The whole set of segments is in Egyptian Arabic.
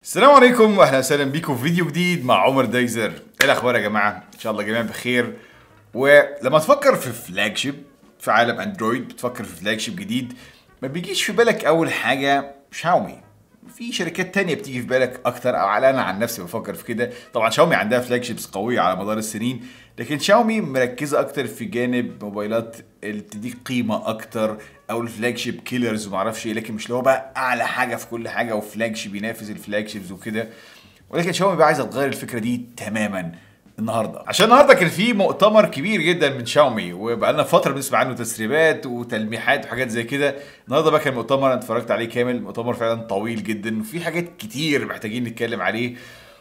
السلام عليكم واهلا وسهلا بيكم في فيديو جديد مع عمر دايزر ايه الاخبار يا جماعه ان شاء الله جميعا بخير ولما تفكر في فلاج شيب في عالم اندرويد بتفكر في فلاج شيب جديد ما بيجيش في بالك اول حاجه شاومي في شركات تانية بتيجي في بالك اكتر او على انا عن نفسي بفكر في كده طبعا شاومي عندها فلاج شيبس قويه على مدار السنين لكن شاومي مركزه اكتر في جانب موبايلات اللي بتديك قيمه اكتر او الفلاج شيب كيلرز وما اعرفش ايه لكن مش اللي هو بقى اعلى حاجه في كل حاجه وفلاج شيب ينافس الفلاج شيبز وكده ولكن شاومي بقى عايزه تغير الفكره دي تماما النهارده عشان النهارده كان في مؤتمر كبير جدا من شاومي وبقى لنا فتره بنسمع عنه تسريبات وتلميحات وحاجات زي كده النهارده بقى كان مؤتمر انا اتفرجت عليه كامل مؤتمر فعلا طويل جدا وفي حاجات كتير محتاجين نتكلم عليه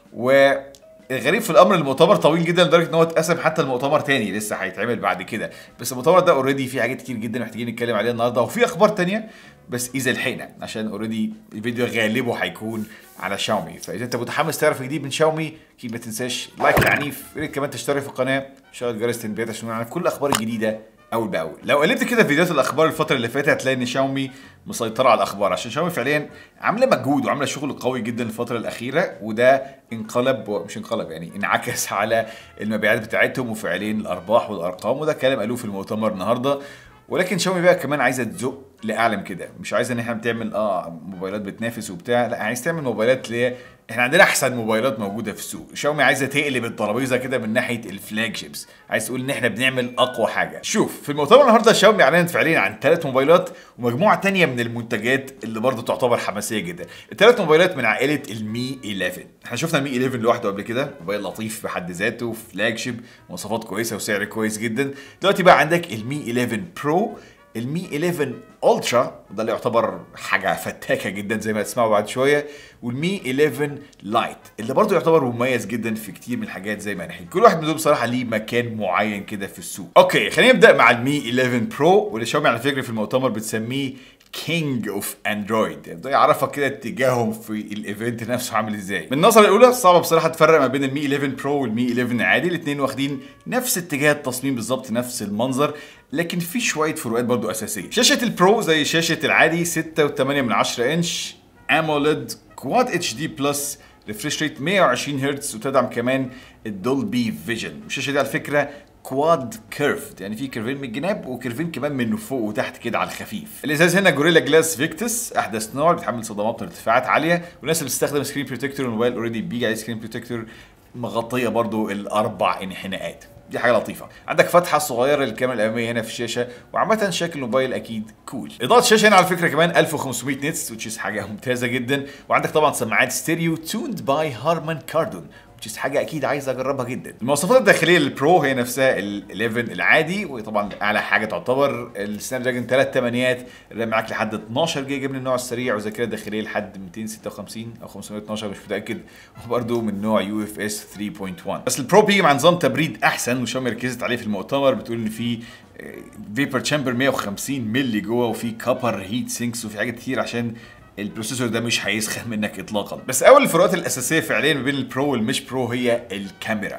و الغريب في الامر المؤتمر طويل جدا لدرجه ان هو اتقسم حتى المؤتمر تاني لسه هيتعمل بعد كده بس المؤتمر ده اوريدي فيه حاجات كتير جدا محتاجين نتكلم عليها النهارده وفي اخبار تانية بس اذا لحقنا عشان اوريدي الفيديو غالبه هيكون على شاومي فاذا انت متحمس تعرف جديد من شاومي اكيد ما تنساش لايك العنيف يا ريت كمان تشترك في القناه شغل جرس التنبيهات عشان نعرف كل الاخبار الجديده اول باول لو قلبت كده في فيديوهات الاخبار الفتره اللي فاتت هتلاقي ان شاومي مسيطره على الاخبار عشان شاومي فعليا عامله مجهود وعامله شغل قوي جدا الفتره الاخيره وده انقلب مش انقلب يعني انعكس على المبيعات بتاعتهم وفعليا الارباح والارقام وده كلام قالوه في المؤتمر النهارده ولكن شاومي بقى كمان عايزه تزق لاعلى من كده مش عايزه ان احنا بتعمل اه موبايلات بتنافس وبتاع لا عايز تعمل موبايلات اللي هي احنا عندنا احسن موبايلات موجوده في السوق شاومي عايزه تقلب الترابيزه كده من ناحيه الفلاج شيبس عايز تقول ان احنا بنعمل اقوى حاجه شوف في المؤتمر النهارده شاومي اعلنت فعليا عن ثلاث موبايلات ومجموعه تانية من المنتجات اللي برضه تعتبر حماسيه جدا الثلاث موبايلات من عائله المي 11 احنا شفنا المي 11 لوحده قبل كده موبايل لطيف بحد ذاته فلاج شيب مواصفات كويسه وسعر كويس جدا دلوقتي بقى عندك المي 11 برو المي 11 الترا ده اللي يعتبر حاجه فتاكه جدا زي ما هتسمعوا بعد شويه والمي 11 لايت اللي برضه يعتبر مميز جدا في كتير من الحاجات زي ما نحكي كل واحد من دول بصراحه ليه مكان معين كده في السوق اوكي خلينا نبدا مع المي 11 برو واللي شاومي على فكره في المؤتمر بتسميه كينج اوف اندرويد ده يعرفك كده اتجاههم في الايفنت نفسه عامل ازاي من النظره الاولى صعب بصراحه تفرق ما بين المي 11 برو والمي 11 عادي الاثنين واخدين نفس اتجاه التصميم بالظبط نفس المنظر لكن في شويه فروقات برضو اساسيه شاشه البرو زي شاشه العادي 6.8 من 10 انش اموليد كواد اتش دي بلس ريفريش ريت 120 هرتز وتدعم كمان الدولبي فيجن والشاشه دي على فكره كواد كيرفد يعني في كيرفين من الجناب وكيرفين كمان من فوق وتحت كده على الخفيف الازاز هنا جوريلا جلاس فيكتس احدث نوع بيتحمل صدمات ارتفاعات عاليه والناس اللي بتستخدم سكرين بروتكتور الموبايل اوريدي بيجي عليه سكرين بروتكتور مغطيه برضو الاربع انحناءات دي حاجه لطيفه عندك فتحه صغيره للكاميرا الاماميه هنا في الشاشه وعامه شكل الموبايل اكيد كول اضاءه الشاشه هنا على فكره كمان 1500 نتس which is حاجه ممتازه جدا وعندك طبعا سماعات ستيريو توند باي هارمان كاردون which حاجه اكيد عايز اجربها جدا المواصفات الداخليه للبرو هي نفسها ال 11 العادي وطبعا اعلى حاجه تعتبر السناب دراجون 3 ثمانيات الرام معاك لحد 12 جيجا من النوع السريع وذاكره داخليه لحد 256 او 512 مش متاكد وبرده من نوع يو اف اس 3.1 بس البرو بيجي مع نظام تبريد احسن وشاومي ركزت عليه في المؤتمر بتقول ان في فيبر تشامبر 150 مللي جوه وفي كابر هيت سينكس وفي حاجات كتير عشان البروسيسور ده مش هيسخن منك اطلاقا بس اول الفروقات الاساسيه فعليا ما بين البرو والمش برو هي الكاميرا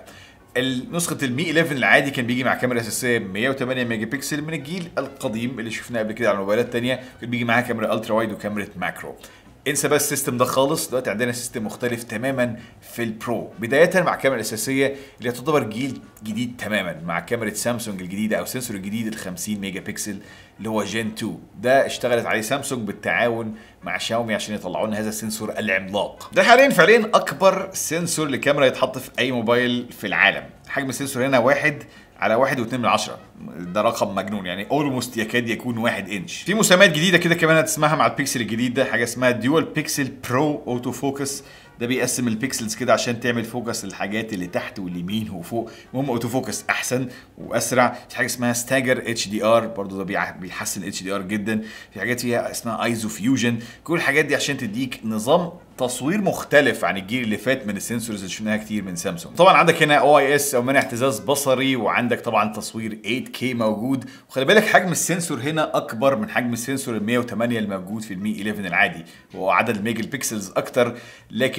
نسخة المي 11 العادي كان بيجي مع كاميرا اساسيه 108 ميجا بكسل من الجيل القديم اللي شفناه قبل كده على موبايلات تانية كان بيجي معاها كاميرا الترا وايد وكاميرا ماكرو انسى بس السيستم ده خالص دلوقتي عندنا سيستم مختلف تماما في البرو بدايه مع الكاميرا الاساسيه اللي تعتبر جيل جديد تماما مع كاميرا سامسونج الجديده او سنسور الجديد ال 50 ميجا بكسل اللي هو جين 2 ده اشتغلت عليه سامسونج بالتعاون مع شاومي عشان يطلعوا لنا هذا السنسور العملاق ده حاليا فعليا اكبر سنسور لكاميرا يتحط في اي موبايل في العالم حجم السنسور هنا واحد على واحد واتنين من عشرة ده رقم مجنون يعني اولموست يكاد يكون واحد انش في مسميات جديده كده كمان هتسمعها مع البيكسل الجديد ده حاجه اسمها ديوال بيكسل برو اوتو فوكس ده بيقسم البيكسلز كده عشان تعمل فوكس للحاجات اللي تحت واليمين وفوق المهم اوتو فوكس احسن واسرع في حاجه اسمها ستاجر اتش دي ار برضه ده بيحسن اتش دي ار جدا في حاجات فيها اسمها ايزو فيوجن كل الحاجات دي عشان تديك نظام تصوير مختلف عن الجيل اللي فات من السنسورز اللي شفناها كتير من سامسونج طبعا عندك هنا او اي اس او منع اهتزاز بصري وعندك طبعا تصوير 8K موجود وخلي بالك حجم السنسور هنا اكبر من حجم السنسور ال 108 الموجود في المي 11 العادي وهو عدد الميجا بيكسلز اكتر لكن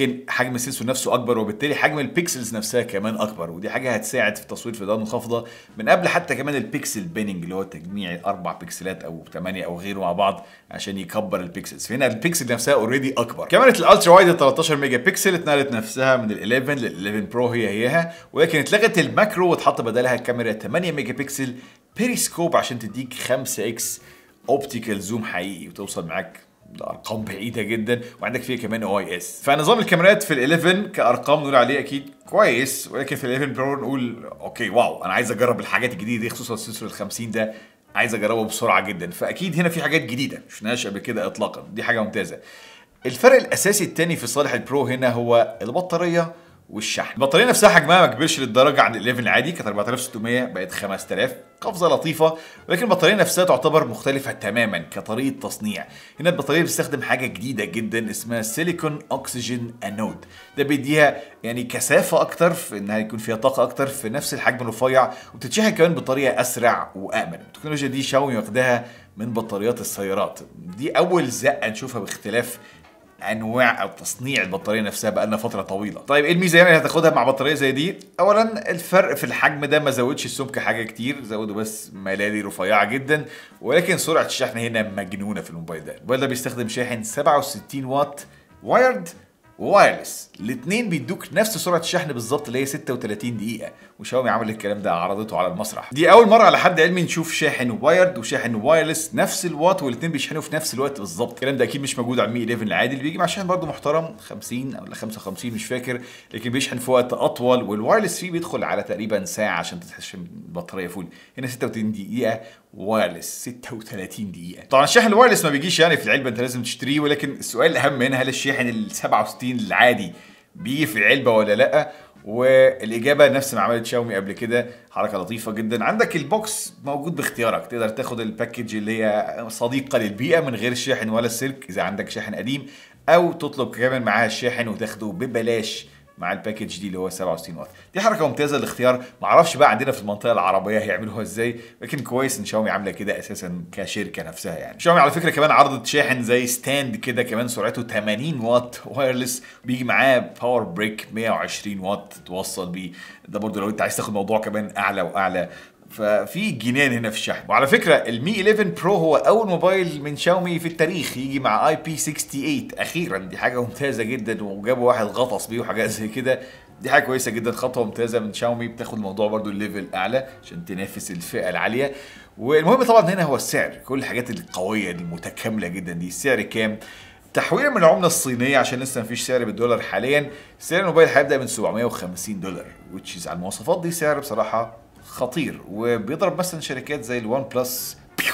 ولكن حجم السنسور نفسه اكبر وبالتالي حجم البيكسلز نفسها كمان اكبر ودي حاجه هتساعد في التصوير في اضاءه منخفضه من قبل حتى كمان البيكسل بيننج اللي هو تجميع اربع بيكسلات او ثمانيه او غيره مع بعض عشان يكبر البيكسلز فهنا البيكسل نفسها اوريدي اكبر كاميرا الالترا وايد 13 ميجا بيكسل اتنقلت نفسها من ال 11 لل 11 برو هي هيها ولكن اتلغت الماكرو واتحط بدلها كاميرا 8 ميجا بيكسل بيريسكوب عشان تديك 5 اكس اوبتيكال زوم حقيقي وتوصل معاك لارقام بعيده جدا وعندك فيها كمان او اي اس فنظام الكاميرات في ال 11 كارقام نقول عليه اكيد كويس ولكن في ال 11 برو نقول اوكي واو انا عايز اجرب الحاجات الجديده دي خصوصا السنسور ال 50 ده عايز اجربه بسرعه جدا فاكيد هنا في حاجات جديده مش شفناهاش قبل كده اطلاقا دي حاجه ممتازه الفرق الاساسي الثاني في صالح البرو هنا هو البطاريه والشحن البطاريه نفسها حجمها ما كبرش للدرجه عن ال 11 العادي كانت 4600 بقت 5000 قفزه لطيفه ولكن البطاريه نفسها تعتبر مختلفه تماما كطريقه تصنيع هنا البطاريه بتستخدم حاجه جديده جدا اسمها سيليكون اوكسجين انود ده بيديها يعني كثافه اكتر في انها يكون فيها طاقه اكتر في نفس الحجم الرفيع وبتتشحن كمان بطريقه اسرع وامن التكنولوجيا دي شاومي واخداها من بطاريات السيارات دي اول زقه نشوفها باختلاف انواع او تصنيع البطاريه نفسها بقالنا فتره طويله طيب ايه الميزه يعني اللي هتاخدها مع بطاريه زي دي اولا الفرق في الحجم ده ما زودش السمك حاجه كتير زودوا بس ملالي رفيعه جدا ولكن سرعه الشحن هنا مجنونه في الموبايل ده الموبايل ده بيستخدم شاحن 67 واط وايرد ووايرلس الاثنين بيدوك نفس سرعه الشحن بالظبط اللي هي 36 دقيقه وشاومي عمل الكلام ده عرضته على المسرح دي اول مره على حد علمي نشوف شاحن وايرد وشاحن وايرلس نفس الوات والاثنين بيشحنوا في نفس الوقت بالظبط الكلام ده اكيد مش موجود على المي 11 العادي اللي بيجي مع شاحن برضه محترم 50 او 55 مش فاكر لكن بيشحن في وقت اطول والوايرلس فيه بيدخل على تقريبا ساعه عشان تحشم البطاريه فول هنا 36 دقيقه وايرلس 36 دقيقة. طبعا الشاحن الوايرلس ما بيجيش يعني في العلبة انت لازم تشتريه ولكن السؤال الأهم هنا هل الشاحن ال 67 العادي بيجي في العلبة ولا لأ؟ والاجابه نفس ما عملت شاومي قبل كده حركه لطيفه جدا عندك البوكس موجود باختيارك تقدر تاخد الباكج اللي هي صديقه للبيئه من غير الشاحن ولا السلك اذا عندك شاحن قديم او تطلب كمان معاها الشاحن وتاخده ببلاش مع الباكج دي اللي هو 67 واط دي حركه ممتازه الاختيار ما اعرفش بقى عندنا في المنطقه العربيه هيعملوها ازاي لكن كويس ان شاومي عامله كده اساسا كشركه نفسها يعني شاومي على فكره كمان عرضت شاحن زي ستاند كده كمان سرعته 80 واط وايرلس بيجي معاه باور بريك 120 واط توصل بيه ده برضو لو انت عايز تاخد موضوع كمان اعلى واعلى ففي جنان هنا في الشحن وعلى فكره المي 11 برو هو اول موبايل من شاومي في التاريخ يجي مع اي بي 68 اخيرا دي حاجه ممتازه جدا وجابوا واحد غطس بيه وحاجات زي كده دي حاجه كويسه جدا خطوه ممتازه من شاومي بتاخد الموضوع برضو الليفل اعلى عشان تنافس الفئه العاليه والمهم طبعا هنا هو السعر كل الحاجات القويه دي المتكامله جدا دي السعر كام تحويلا من العمله الصينيه عشان لسه مفيش سعر بالدولار حاليا سعر الموبايل هيبدا من 750 دولار which is على المواصفات دي سعر بصراحه خطير وبيضرب مثلا شركات زي الوان بلس بيو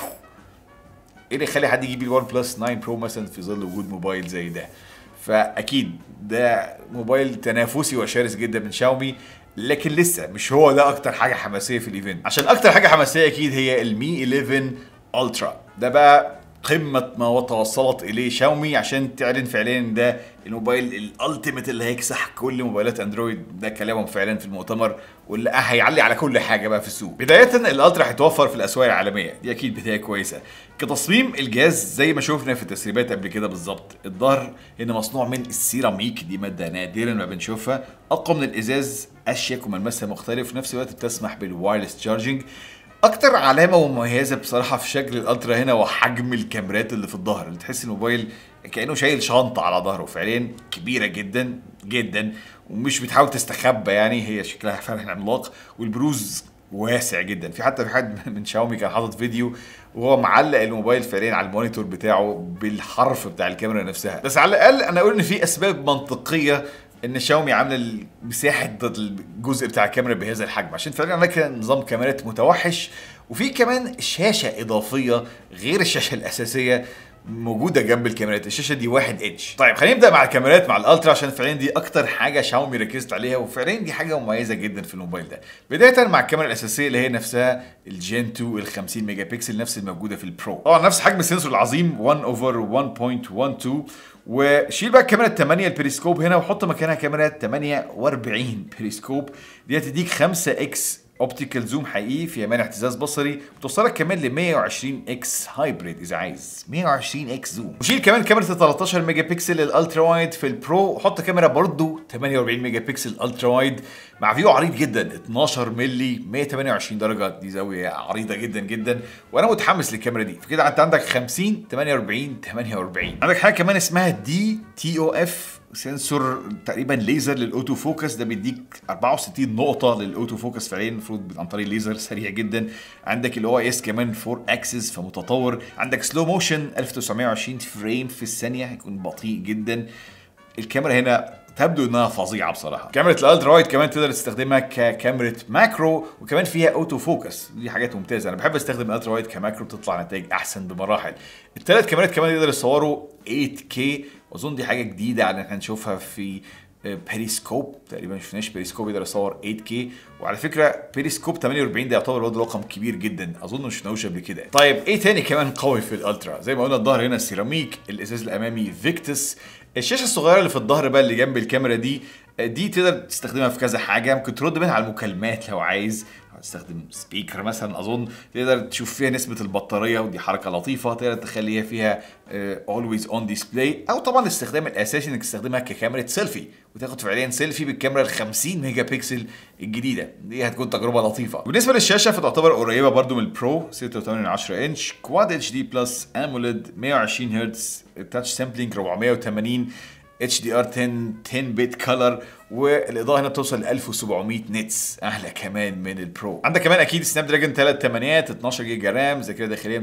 ايه اللي يخلي حد يجيب الوان بلس 9 برو مثلا في ظل وجود موبايل زي ده فاكيد ده موبايل تنافسي وشرس جدا من شاومي لكن لسه مش هو ده اكتر حاجه حماسيه في الايفنت عشان اكتر حاجه حماسيه اكيد هي المي 11 الترا ده بقى قمة ما توصلت إليه شاومي عشان تعلن فعليا إن ده الموبايل الألتيميت اللي هيكسح كل موبايلات أندرويد ده كلامهم فعلا في المؤتمر واللي هيعلي على كل حاجة بقى في السوق. بداية الألترا هيتوفر في الأسواق العالمية دي أكيد بداية كويسة. كتصميم الجهاز زي ما شفنا في التسريبات قبل كده بالظبط الظهر هنا مصنوع من السيراميك دي مادة نادرا ما بنشوفها أقوى من الإزاز أشيك وملمسها مختلف في نفس الوقت بتسمح بالوايرلس تشارجنج اكتر علامه مميزه بصراحه في شكل الالترا هنا وحجم الكاميرات اللي في الظهر اللي تحس الموبايل كانه شايل شنطه على ظهره فعليا كبيره جدا جدا ومش بتحاول تستخبى يعني هي شكلها فعلا عملاق والبروز واسع جدا في حتى في حد من شاومي كان حاطط فيديو وهو معلق الموبايل فعليا على المونيتور بتاعه بالحرف بتاع الكاميرا نفسها بس على الاقل انا اقول ان في اسباب منطقيه ان شاومي عامله مساحه الجزء بتاع الكاميرا بهذا الحجم عشان فعلا عندك نظام كاميرات متوحش وفي كمان شاشه اضافيه غير الشاشه الاساسيه موجوده جنب الكاميرات الشاشه دي واحد انش طيب خلينا نبدا مع الكاميرات مع الالترا عشان فعليا دي اكتر حاجه شاومي ركزت عليها وفعليا دي حاجه مميزه جدا في الموبايل ده بدايه مع الكاميرا الاساسيه اللي هي نفسها الجين 2 ال 50 ميجا بكسل نفس الموجوده في البرو طبعا نفس حجم السنسور العظيم 1 اوفر 1.12 وشيل بقى الكاميرا ال 8 البريسكوب هنا وحط مكانها كاميرا 48 بريسكوب دي هتديك 5 اكس اوبتيكال زوم حقيقي فيها مانع اهتزاز بصري بتوصلك كمان ل 120 اكس هايبريد اذا عايز 120 اكس زوم وشيل كمان كاميرا 13 ميجا بكسل الالترا وايد في البرو وحط كاميرا برضو 48 ميجا بكسل الترا وايد مع فيو عريض جدا 12 مللي 128 درجه دي زاويه عريضه جدا جدا وانا متحمس للكاميرا دي فكده انت عندك 50 48 48 عندك حاجه كمان اسمها دي تي او اف سنسور تقريبا ليزر للاوتو فوكس ده بيديك 64 نقطه للاوتو فوكس فعليا المفروض عن طريق الليزر سريع جدا عندك الاو اس كمان 4 اكسس فمتطور عندك سلو موشن 1920 فريم في الثانيه هيكون بطيء جدا الكاميرا هنا تبدو انها فظيعه بصراحه كاميرا الالترا وايد كمان تقدر تستخدمها ككاميرا ماكرو وكمان فيها اوتو فوكس دي حاجات ممتازه انا بحب استخدم الالترا وايد كماكرو بتطلع نتائج احسن بمراحل الثلاث كاميرات كمان يقدروا يصوروا 8K واظن دي حاجه جديده على احنا نشوفها في بيريسكوب تقريبا ما شفناش بيريسكوب يقدر يصور 8K وعلى فكره بيريسكوب 48 ده يعتبر برضه رقم كبير جدا اظن ما شفناهوش قبل كده طيب ايه تاني كمان قوي في الالترا زي ما قلنا الظهر هنا سيراميك الازاز الامامي فيكتس الشاشه الصغيره اللي في الظهر بقى اللي جنب الكاميرا دي دي تقدر تستخدمها في كذا حاجه ممكن ترد منها على المكالمات لو عايز تستخدم سبيكر مثلا اظن تقدر تشوف فيها نسبه البطاريه ودي حركه لطيفه تقدر تخليها فيها اولويز اون ديسبلاي او طبعا الاستخدام الاساسي انك تستخدمها ككاميرا سيلفي وتاخد فعليا سيلفي بالكاميرا ال 50 ميجا بكسل الجديده دي هتكون تجربه لطيفه بالنسبه للشاشه فتعتبر قريبه برضو من البرو 6.8 انش كواد اتش دي بلس اموليد 120 هرتز تاتش سامبلينج 480 اتش دي ار 10 10 بت كلر والاضاءه هنا بتوصل ل 1700 نتس اعلى كمان من البرو عندك كمان اكيد سناب دراجون 3 8 12 جيجا رام ذاكره داخليه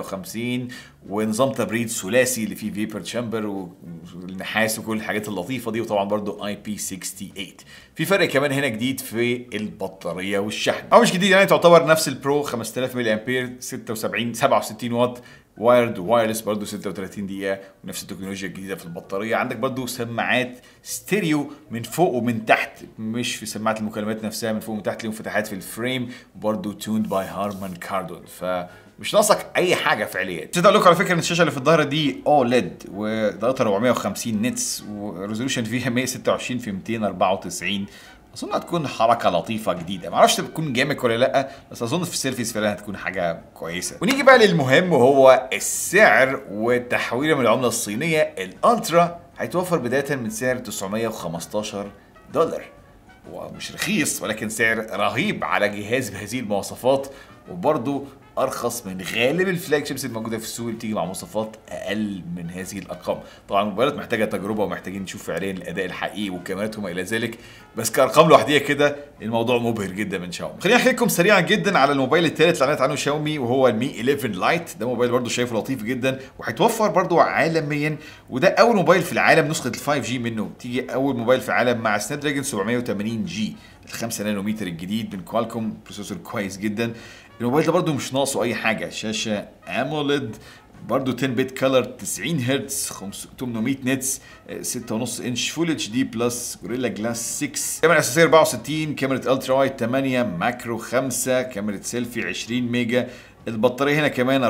256 ونظام تبريد ثلاثي اللي فيه فيبر تشامبر والنحاس وكل الحاجات اللطيفه دي وطبعا برضو اي بي 68 في فرق كمان هنا جديد في البطاريه والشحن او مش جديد يعني تعتبر نفس البرو 5000 ملي امبير 76 67 واط وايرد ووايرلس برضه 36 دقيقة ونفس التكنولوجيا الجديدة في البطارية عندك برضه سماعات ستيريو من فوق ومن تحت مش في سماعات المكالمات نفسها من فوق ومن تحت ليهم فتحات في الفريم وبرضه توند باي هارمان كاردون ف مش ناقصك اي حاجه فعليا نسيت اقول لكم على فكره ان الشاشه اللي في الظهر دي اوليد ودقتها 450 نتس وريزولوشن فيها 126 في 294 اظن هتكون حركه لطيفه جديده معرفش تكون جامك ولا لا بس اظن في السيرفيس فعلا هتكون حاجه كويسه ونيجي بقى للمهم وهو السعر والتحويله من العمله الصينيه الالترا هيتوفر بدايه من سعر 915 دولار ومش رخيص ولكن سعر رهيب على جهاز بهذه المواصفات وبرضه ارخص من غالب الفلاج شيبس الموجوده في السوق اللي بتيجي مع مواصفات اقل من هذه الارقام طبعا الموبايلات محتاجه تجربه ومحتاجين نشوف فعليا الاداء الحقيقي والكاميرات وما الى ذلك بس كارقام لوحديها كده الموضوع مبهر جدا من شاومي خليني احكي لكم سريعا جدا على الموبايل الثالث اللي اعلنت عنه شاومي وهو المي 11 لايت ده موبايل برضه شايفه لطيف جدا وهيتوفر برضه عالميا وده اول موبايل في العالم نسخه ال 5 جي منه تيجي اول موبايل في العالم مع سناب دراجون 780 جي ال 5 نانومتر الجديد من كوالكوم بروسيسور كويس جدا الموبايل ده برضه مش ناقصه اي حاجه شاشه اموليد برضه 10 بت كلر 90 هرتز 800 نتس 6.5 انش فول اتش دي بلس جوريلا جلاس 6 كاميرا اساسيه 64 كاميرا الترا وايد 8 ماكرو 5 كاميرا سيلفي 20 ميجا البطاريه هنا كمان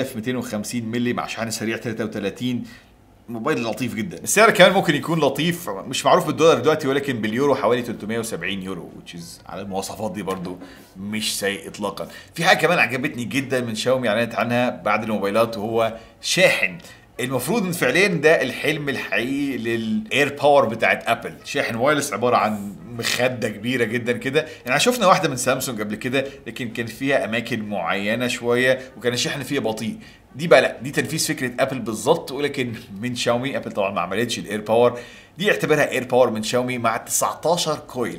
4250 مللي مع شحن سريع 33 موبايل لطيف جدا السعر كمان ممكن يكون لطيف مش معروف بالدولار دلوقتي ولكن باليورو حوالي 370 يورو which is على المواصفات دي برضو مش سيء اطلاقا في حاجه كمان عجبتني جدا من شاومي اعلنت عنها بعد الموبايلات وهو شاحن المفروض ان فعليا ده الحلم الحقيقي للاير باور بتاعت ابل شاحن وايرلس عباره عن مخده كبيره جدا كده يعني شفنا واحده من سامسونج قبل كده لكن كان فيها اماكن معينه شويه وكان الشحن فيها بطيء دي بقى لا دي تنفيذ فكره ابل بالظبط ولكن من شاومي ابل طبعا ما عملتش الاير باور دي اعتبرها اير باور من شاومي مع 19 كويل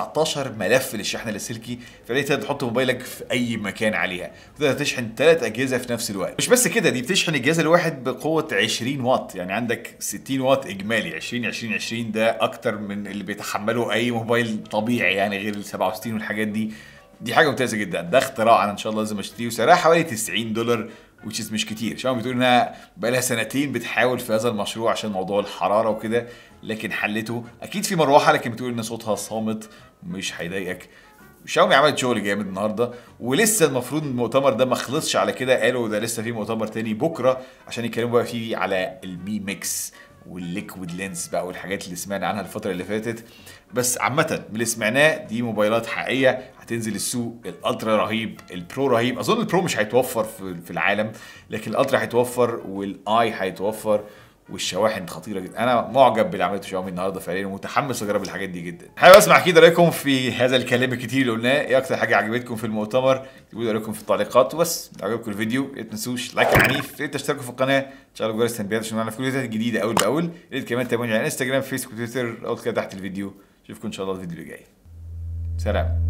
19 ملف للشحن اللاسلكي فعليا تقدر تحط موبايلك في اي مكان عليها تقدر تشحن ثلاث اجهزه في نفس الوقت مش بس كده دي بتشحن الجهاز الواحد بقوه 20 واط يعني عندك 60 واط اجمالي 20 20 20 ده اكتر من اللي بيتحمله اي موبايل طبيعي يعني غير ال 67 والحاجات دي دي حاجه ممتازه جدا ده اختراع انا ان شاء الله لازم اشتريه وسعرها حوالي 90 دولار which is مش كتير شاومي بتقول انها بقالها سنتين بتحاول في هذا المشروع عشان موضوع الحراره وكده لكن حلته اكيد في مروحه لكن بتقول ان صوتها صامت مش هيضايقك شاومي عملت شغل جامد النهارده ولسه المفروض المؤتمر ده ما خلصش على كده قالوا ده لسه في مؤتمر تاني بكره عشان يتكلموا بقى فيه على المي ميكس والليكويد لينس بقى والحاجات اللي سمعنا عنها الفتره اللي فاتت بس عامه من اللي سمعناه دي موبايلات حقيقيه هتنزل السوق الالترا رهيب البرو رهيب اظن البرو مش هيتوفر في في العالم لكن الالترا هيتوفر والاي هيتوفر والشواحن خطيره جدا انا معجب باللي عملته شاومي النهارده فعليا ومتحمس اجرب الحاجات دي جدا حابب اسمع كده رايكم في هذا الكلام الكتير اللي قلناه ايه اكتر حاجه عجبتكم في المؤتمر اكتبوا لي رايكم في التعليقات وبس لو عجبكم الفيديو ما تنسوش لايك عنيف يا ريت تشتركوا في القناه تشغلوا جرس التنبيهات عشان نعرف كل الفيديوهات الجديده اول باول يا ريت كمان تابعوني على انستجرام فيسبوك تويتر او كده تحت الفيديو اشوفكم ان شاء الله الفيديو اللي جاي سلام